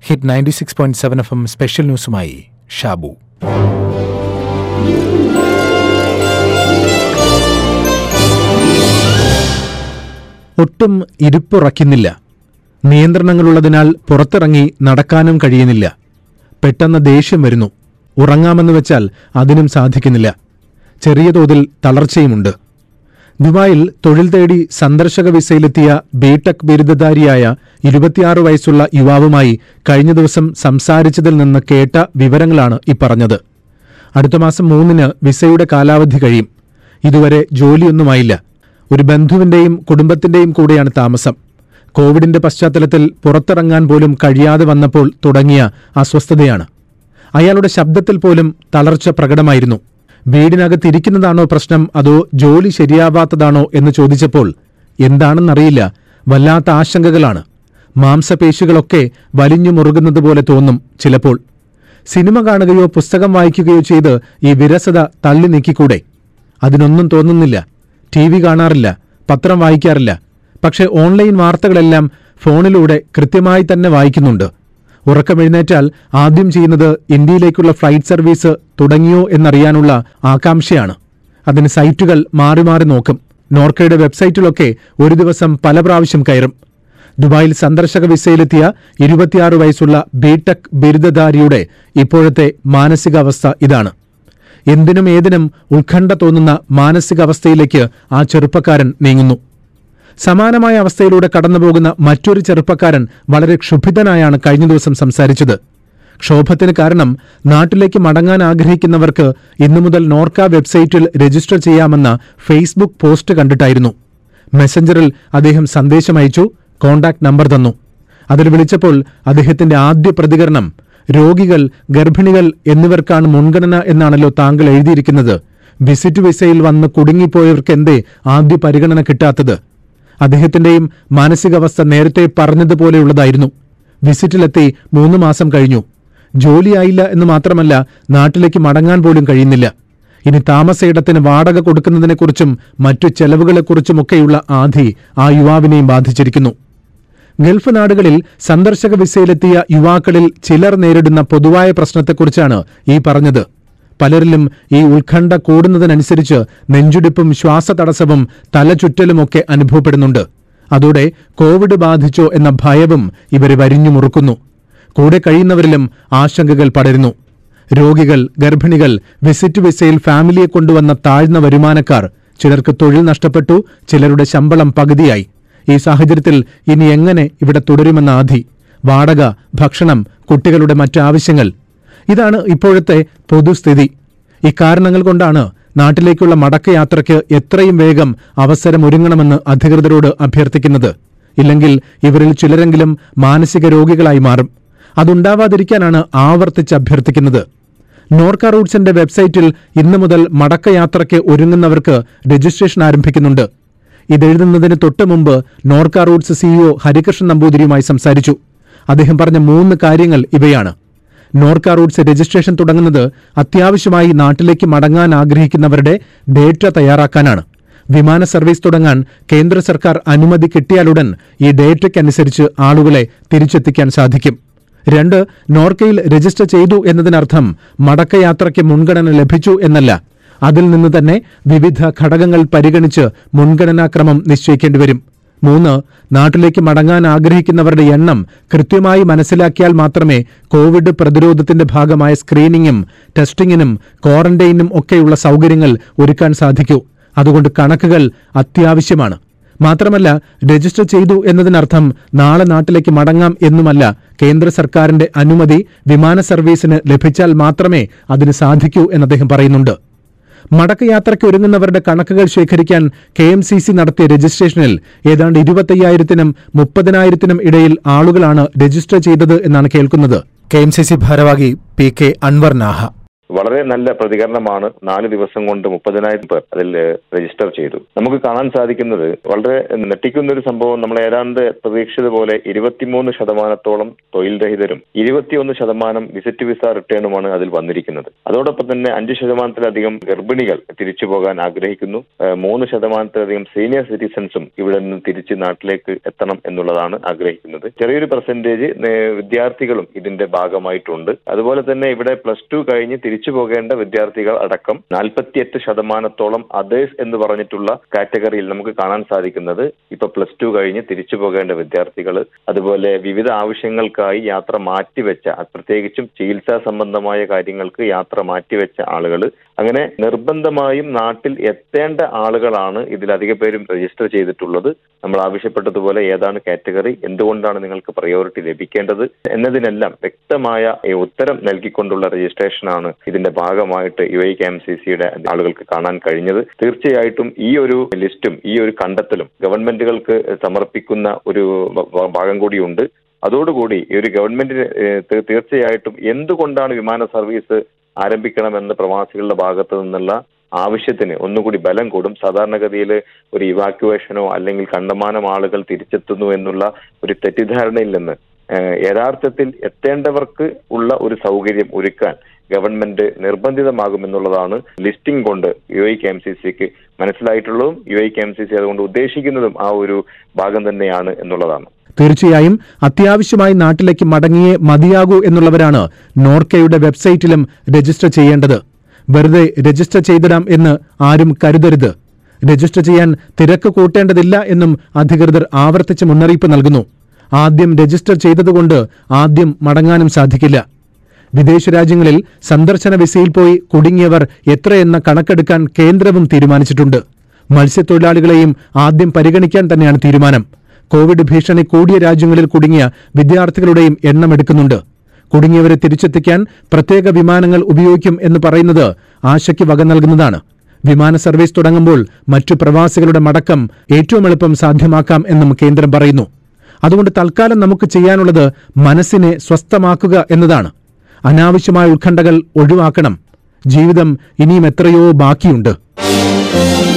hit ninety six point seven F M special ന്യൂസുമായി ഷാബു ഒട്ടും ഇരുപ്പുറയ്ക്കുന്നില്ല നിയന്ത്രണങ്ങളുള്ളതിനാൽ പുറത്തിറങ്ങി നടക്കാനും കഴിയുന്നില്ല പെട്ടെന്ന് ദേഷ്യം വരുന്നു ഉറങ്ങാമെന്ന് വെച്ചാൽ അതിനും സാധിക്കുന്നില്ല ചെറിയ തോതിൽ തളർച്ചയുമുണ്ട് ദുബായിൽ തൊഴിൽ തേടി സന്ദർശക വിസയിലെത്തിയ ബിടെക് ബിരുദധാരിയായ ഇരുപത്തിയാറ് വയസ്സുള്ള യുവാവുമായി കഴിഞ്ഞ ദിവസം സംസാരിച്ചതിൽ നിന്ന് കേട്ട വിവരങ്ങളാണ് ഇപ്പറഞ്ഞത് അടുത്ത മാസം മൂന്നിന് വിസയുടെ കാലാവധി കഴിയും ഇതുവരെ ജോലിയൊന്നുമായില്ല ഒരു ബന്ധുവിന്റെയും കുടുംബത്തിന്റെയും കൂടെയാണ് താമസം കോവിഡിന്റെ പശ്ചാത്തലത്തിൽ പുറത്തിറങ്ങാൻ പോലും കഴിയാതെ വന്നപ്പോൾ തുടങ്ങിയ അസ്വസ്ഥതയാണ് അയാളുടെ ശബ്ദത്തിൽ പോലും തളർച്ച പ്രകടമായിരുന്നു വീടിനകത്തിരിക്കുന്നതാണോ പ്രശ്നം അതോ ജോലി ശരിയാവാത്തതാണോ എന്ന് ചോദിച്ചപ്പോൾ എന്താണെന്നറിയില്ല വല്ലാത്ത ആശങ്കകളാണ് മാംസപേശികളൊക്കെ വലിഞ്ഞു മുറുകുന്നത് പോലെ തോന്നും ചിലപ്പോൾ സിനിമ കാണുകയോ പുസ്തകം വായിക്കുകയോ ചെയ്ത് ഈ വിരസത തള്ളി നീക്കിക്കൂടെ അതിനൊന്നും തോന്നുന്നില്ല ടി വി കാണാറില്ല പത്രം വായിക്കാറില്ല പക്ഷേ ഓൺലൈൻ വാർത്തകളെല്ലാം ഫോണിലൂടെ കൃത്യമായി തന്നെ വായിക്കുന്നുണ്ട് ഉറക്കമെഴുന്നേറ്റാൽ ആദ്യം ചെയ്യുന്നത് ഇന്ത്യയിലേക്കുള്ള ഫ്ലൈറ്റ് സർവീസ് തുടങ്ങിയോ എന്നറിയാനുള്ള ആകാംക്ഷയാണ് അതിന് സൈറ്റുകൾ മാറി മാറി നോക്കും നോർക്കയുടെ വെബ്സൈറ്റിലൊക്കെ ഒരു ദിവസം പല പ്രാവശ്യം കയറും ദുബായിൽ സന്ദർശക വിസയിലെത്തിയ ഇരുപത്തിയാറ് വയസ്സുള്ള ബിടെക് ബിരുദധാരിയുടെ ഇപ്പോഴത്തെ മാനസികാവസ്ഥ ഇതാണ് എന്തിനും ഏതിനും ഉത്കണ്ഠ തോന്നുന്ന മാനസികാവസ്ഥയിലേക്ക് ആ ചെറുപ്പക്കാരൻ നീങ്ങുന്നു സമാനമായ അവസ്ഥയിലൂടെ കടന്നുപോകുന്ന മറ്റൊരു ചെറുപ്പക്കാരൻ വളരെ ക്ഷുഭിതനായാണ് കഴിഞ്ഞ ദിവസം സംസാരിച്ചത് ക്ഷോഭത്തിന് കാരണം നാട്ടിലേക്ക് മടങ്ങാൻ ആഗ്രഹിക്കുന്നവർക്ക് ഇന്നു മുതൽ നോർക്ക വെബ്സൈറ്റിൽ രജിസ്റ്റർ ചെയ്യാമെന്ന ഫേസ്ബുക്ക് പോസ്റ്റ് കണ്ടിട്ടായിരുന്നു മെസഞ്ചറിൽ അദ്ദേഹം സന്ദേശം അയച്ചു കോണ്ടാക്ട് നമ്പർ തന്നു അതിൽ വിളിച്ചപ്പോൾ അദ്ദേഹത്തിന്റെ ആദ്യ പ്രതികരണം രോഗികൾ ഗർഭിണികൾ എന്നിവർക്കാണ് മുൻഗണന എന്നാണല്ലോ താങ്കൾ എഴുതിയിരിക്കുന്നത് വിസിറ്റ് വിസയിൽ വന്ന് കുടുങ്ങിപ്പോയവർക്കെന്തേ ആദ്യ പരിഗണന കിട്ടാത്തത് അദ്ദേഹത്തിന്റെയും മാനസികാവസ്ഥ നേരത്തെ പറഞ്ഞതുപോലെയുള്ളതായിരുന്നു വിസിറ്റിലെത്തി മൂന്ന് മാസം കഴിഞ്ഞു ജോലിയായില്ല എന്ന് മാത്രമല്ല നാട്ടിലേക്ക് മടങ്ങാൻ പോലും കഴിയുന്നില്ല ഇനി താമസയിടത്തിന് വാടക കൊടുക്കുന്നതിനെക്കുറിച്ചും മറ്റു ചെലവുകളെക്കുറിച്ചുമൊക്കെയുള്ള ആധി ആ യുവാവിനെയും ബാധിച്ചിരിക്കുന്നു ഗൾഫ് നാടുകളിൽ സന്ദർശക വിസയിലെത്തിയ യുവാക്കളിൽ ചിലർ നേരിടുന്ന പൊതുവായ പ്രശ്നത്തെക്കുറിച്ചാണ് ഈ പറഞ്ഞത് പലരിലും ഈ ഉത്കണ്ഠ കൂടുന്നതിനനുസരിച്ച് നെഞ്ചുടിപ്പും ശ്വാസതടസ്സവും തലചുറ്റലുമൊക്കെ അനുഭവപ്പെടുന്നുണ്ട് അതോടെ കോവിഡ് ബാധിച്ചോ എന്ന ഭയവും ഇവരെ വരിഞ്ഞു മുറുക്കുന്നു കൂടെ കഴിയുന്നവരിലും ആശങ്കകൾ പടരുന്നു രോഗികൾ ഗർഭിണികൾ വിസിറ്റ് വിസയിൽ ഫാമിലിയെ കൊണ്ടുവന്ന താഴ്ന്ന വരുമാനക്കാർ ചിലർക്ക് തൊഴിൽ നഷ്ടപ്പെട്ടു ചിലരുടെ ശമ്പളം പകുതിയായി ഈ സാഹചര്യത്തിൽ ഇനി എങ്ങനെ ഇവിടെ തുടരുമെന്ന ആധി വാടക ഭക്ഷണം കുട്ടികളുടെ മറ്റു ആവശ്യങ്ങൾ ഇതാണ് ഇപ്പോഴത്തെ പൊതുസ്ഥിതി ഇക്കാരണങ്ങൾ കൊണ്ടാണ് നാട്ടിലേക്കുള്ള മടക്കയാത്രയ്ക്ക് എത്രയും വേഗം അവസരമൊരുങ്ങണമെന്ന് അധികൃതരോട് അഭ്യർത്ഥിക്കുന്നത് ഇല്ലെങ്കിൽ ഇവരിൽ ചിലരെങ്കിലും മാനസിക രോഗികളായി മാറും അതുണ്ടാവാതിരിക്കാനാണ് ആവർത്തിച്ച് അഭ്യർത്ഥിക്കുന്നത് നോർക്ക റൂട്ട്സിന്റെ വെബ്സൈറ്റിൽ ഇന്നു മുതൽ മടക്കയാത്രയ്ക്ക് ഒരുങ്ങുന്നവർക്ക് രജിസ്ട്രേഷൻ ആരംഭിക്കുന്നുണ്ട് ഇതെഴുതുന്നതിന് തൊട്ട് മുമ്പ് നോർക്ക റൂട്ട്സ് സിഇഒ ഹരികൃഷ്ണൻ നമ്പൂതിരിയുമായി സംസാരിച്ചു അദ്ദേഹം പറഞ്ഞ മൂന്ന് കാര്യങ്ങൾ ഇവയാണ് നോർക്ക റൂട്ട്സ് രജിസ്ട്രേഷൻ തുടങ്ങുന്നത് അത്യാവശ്യമായി നാട്ടിലേക്ക് മടങ്ങാൻ ആഗ്രഹിക്കുന്നവരുടെ ഡേറ്റ തയ്യാറാക്കാനാണ് വിമാന സർവീസ് തുടങ്ങാൻ കേന്ദ്ര സർക്കാർ അനുമതി കിട്ടിയാലുടൻ ഈ ഡേറ്റയ്ക്കനുസരിച്ച് ആളുകളെ തിരിച്ചെത്തിക്കാൻ സാധിക്കും രണ്ട് നോർക്കയിൽ രജിസ്റ്റർ ചെയ്തു എന്നതിനർത്ഥം മടക്കയാത്രയ്ക്ക് മുൻഗണന ലഭിച്ചു എന്നല്ല അതിൽ നിന്ന് തന്നെ വിവിധ ഘടകങ്ങൾ പരിഗണിച്ച് മുൻഗണനാക്രമം നിശ്ചയിക്കേണ്ടിവരും മൂന്ന് നാട്ടിലേക്ക് മടങ്ങാൻ ആഗ്രഹിക്കുന്നവരുടെ എണ്ണം കൃത്യമായി മനസ്സിലാക്കിയാൽ മാത്രമേ കോവിഡ് പ്രതിരോധത്തിന്റെ ഭാഗമായ സ്ക്രീനിങ്ങും ടെസ്റ്റിംഗിനും ക്വാറന്റൈനും ഒക്കെയുള്ള സൗകര്യങ്ങൾ ഒരുക്കാൻ സാധിക്കൂ അതുകൊണ്ട് കണക്കുകൾ അത്യാവശ്യമാണ് മാത്രമല്ല രജിസ്റ്റർ ചെയ്തു എന്നതിനർത്ഥം നാളെ നാട്ടിലേക്ക് മടങ്ങാം എന്നുമല്ല കേന്ദ്ര സർക്കാരിന്റെ അനുമതി വിമാന സർവീസിന് ലഭിച്ചാൽ മാത്രമേ അതിന് സാധിക്കൂ എന്ന് അദ്ദേഹം പറയുന്നുണ്ട് മടക്കയാത്രയ്ക്ക് ഒരുങ്ങുന്നവരുടെ കണക്കുകൾ ശേഖരിക്കാൻ കെ എം സി സി നടത്തിയ രജിസ്ട്രേഷനിൽ ഏതാണ്ട് ഇരുപത്തയ്യായിരത്തിനും മുപ്പതിനായിരത്തിനും ഇടയിൽ ആളുകളാണ് രജിസ്റ്റർ ചെയ്തത് എന്നാണ് കേൾക്കുന്നത് കെ എം സി സി ഭാരവാഹി പി കെ അൻവർ നാഹ വളരെ നല്ല പ്രതികരണമാണ് നാല് ദിവസം കൊണ്ട് മുപ്പതിനായിരം പേർ അതിൽ രജിസ്റ്റർ ചെയ്തു നമുക്ക് കാണാൻ സാധിക്കുന്നത് വളരെ ഞെട്ടിക്കുന്ന ഒരു സംഭവം നമ്മൾ ഏതാണ്ട് പ്രതീക്ഷിച്ചത് പോലെ ഇരുപത്തിമൂന്ന് ശതമാനത്തോളം തൊഴിൽ രഹിതരും ഇരുപത്തിയൊന്ന് ശതമാനം വിസിറ്റ് വിസ റിട്ടേണുമാണ് അതിൽ വന്നിരിക്കുന്നത് അതോടൊപ്പം തന്നെ അഞ്ച് ശതമാനത്തിലധികം ഗർഭിണികൾ തിരിച്ചു പോകാൻ ആഗ്രഹിക്കുന്നു ഏഹ് മൂന്ന് ശതമാനത്തിലധികം സീനിയർ സിറ്റിസൺസും ഇവിടെ നിന്ന് തിരിച്ച് നാട്ടിലേക്ക് എത്തണം എന്നുള്ളതാണ് ആഗ്രഹിക്കുന്നത് ചെറിയൊരു പെർസെന്റേജ് വിദ്യാർത്ഥികളും ഇതിന്റെ ഭാഗമായിട്ടുണ്ട് അതുപോലെ തന്നെ ഇവിടെ പ്ലസ് ടു കഴിഞ്ഞ് തിരിച്ചു പോകേണ്ട വിദ്യാർത്ഥികൾ അടക്കം നാൽപ്പത്തിയെട്ട് ശതമാനത്തോളം അതേഴ്സ് എന്ന് പറഞ്ഞിട്ടുള്ള കാറ്റഗറിയിൽ നമുക്ക് കാണാൻ സാധിക്കുന്നത് ഇപ്പൊ പ്ലസ് ടു കഴിഞ്ഞ് തിരിച്ചു പോകേണ്ട വിദ്യാർത്ഥികൾ അതുപോലെ വിവിധ ആവശ്യങ്ങൾക്കായി യാത്ര മാറ്റിവെച്ച പ്രത്യേകിച്ചും ചികിത്സാ സംബന്ധമായ കാര്യങ്ങൾക്ക് യാത്ര മാറ്റിവെച്ച ആളുകൾ അങ്ങനെ നിർബന്ധമായും നാട്ടിൽ എത്തേണ്ട ആളുകളാണ് ഇതിലധിക പേരും രജിസ്റ്റർ ചെയ്തിട്ടുള്ളത് നമ്മൾ ആവശ്യപ്പെട്ടതുപോലെ ഏതാണ് കാറ്റഗറി എന്തുകൊണ്ടാണ് നിങ്ങൾക്ക് പ്രയോറിറ്റി ലഭിക്കേണ്ടത് എന്നതിനെല്ലാം വ്യക്തമായ ഈ ഉത്തരം നൽകിക്കൊണ്ടുള്ള രജിസ്ട്രേഷനാണ് ഇതിന്റെ ഭാഗമായിട്ട് U I K M C സിയുടെ ആളുകൾക്ക് കാണാൻ കഴിഞ്ഞത് തീർച്ചയായിട്ടും ഈ ഒരു ലിസ്റ്റും ഈ ഒരു കണ്ടെത്തലും ഗവൺമെന്റുകൾക്ക് സമർപ്പിക്കുന്ന ഒരു ഭ- ഭാഗം കൂടിയുണ്ട് അതോടുകൂടി ഈ ഒരു ഗവൺമെന്റിന് ഏഹ്, തീ- തീർച്ചയായിട്ടും എന്തുകൊണ്ടാണ് വിമാന സർവീസ് ആരംഭിക്കണമെന്ന് പ്രവാസികളുടെ ഭാഗത്തു നിന്നുള്ള ആവശ്യത്തിന് ഒന്നുകൂടി ബലം കൂടും സാധാരണഗതിയിൽ ഒരു ഇവാക്യുവേഷനോ അല്ലെങ്കിൽ കണ്ടമാനം ആളുകൾ തിരിച്ചെത്തുന്നു എന്നുള്ള ഒരു തെറ്റിദ്ധാരണയിൽ നിന്ന് ഏഹ്, യഥാർത്ഥത്തിൽ എത്തേണ്ടവർക്ക് ഉള്ള ഒരു സൗകര്യം ഒരുക്കാൻ ഗവൺമെന്റ് നിർബന്ധിതമാകുമെന്നുള്ളതാണ് ലിസ്റ്റിംഗ് കൊണ്ട് U I K M C സിക്ക് മനസ്സിലായിട്ടുള്ളതും U I K M C C അതുകൊണ്ട് ഉദ്ദേശിക്കുന്നതും ആ ഒരു ഭാഗം തന്നെയാണ് എന്നുള്ളതാണ് തീർച്ചയായും അത്യാവശ്യമായി നാട്ടിലേക്ക് മടങ്ങിയേ മതിയാകൂ എന്നുള്ളവരാണ് നോർക്കയുടെ വെബ്സൈറ്റിലും രജിസ്റ്റർ ചെയ്യേണ്ടത് വെറുതെ രജിസ്റ്റർ ചെയ്തിടാം എന്ന് ആരും കരുതരുത് രജിസ്റ്റർ ചെയ്യാൻ തിരക്ക് കൂട്ടേണ്ടതില്ല എന്നും അധികൃതർ ആവർത്തിച്ച് മുന്നറിയിപ്പ് നൽകുന്നു ആദ്യം രജിസ്റ്റർ ചെയ്തതുകൊണ്ട് ആദ്യം മടങ്ങാനും സാധിക്കില്ല വിദേശ രാജ്യങ്ങളിൽ സന്ദർശന വിസയിൽ പോയി കുടുങ്ങിയവർ എത്രയെന്ന കണക്കെടുക്കാൻ കേന്ദ്രവും തീരുമാനിച്ചിട്ടുണ്ട് മത്സ്യത്തൊഴിലാളികളെയും ആദ്യം പരിഗണിക്കാൻ തന്നെയാണ് തീരുമാനം കോവിഡ് ഭീഷണി കൂടിയ രാജ്യങ്ങളിൽ കുടുങ്ങിയ വിദ്യാർത്ഥികളുടെയും എണ്ണമെടുക്കുന്നുണ്ട് കുടുങ്ങിയവരെ തിരിച്ചെത്തിക്കാൻ പ്രത്യേക വിമാനങ്ങൾ ഉപയോഗിക്കും എന്ന് പറയുന്നത് ആശയ്ക്ക് വക നൽകുന്നതാണ് വിമാന സർവീസ് തുടങ്ങുമ്പോൾ മറ്റു പ്രവാസികളുടെ മടക്കം ഏറ്റവും എളുപ്പം സാധ്യമാക്കാം എന്നും കേന്ദ്രം പറയുന്നു അതുകൊണ്ട് തൽക്കാലം നമുക്ക് ചെയ്യാനുള്ളത് മനസ്സിനെ സ്വസ്ഥമാക്കുക എന്നതാണ് അനാവശ്യമായ ഉത്കണ്ഠകൾ ഒഴിവാക്കണം ജീവിതം ഇനിയും എത്രയോ ബാക്കിയുണ്ട്